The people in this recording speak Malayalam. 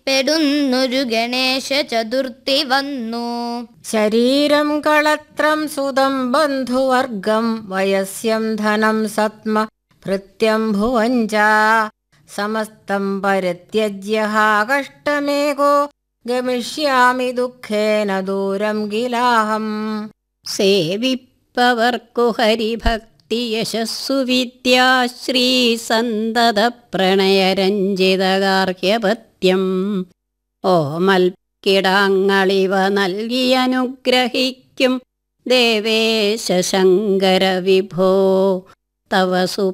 പെടുന്നൊരു ഗണേശ ചതുർത്ഥി വന്നു ശരീരം കളത്രം സുതം ബന്ധുവർഗം വയസ്യം ധനം സത്മ ഭൃത്യം ഭുവഞ്ച സമസ്തം പരിത്യജ്യ കഷ്ടമേകോ ഗമിഷ്യാമി ദുഃഖേന ദൂരം ഗിലാഹം സേവിപ്പവർക്കു ഹരിഭക്തി യശസ്സു വിദ്യാശ്രീ സന്തത പ്രണയരഞ്ജിതഗാർഹ്യപത്യം ഓമൽ കിടാങ്ങളിവ നൽകി അനുഗ്രഹിക്കും ദേവേശ ശങ്കര വിഭോ തവ സു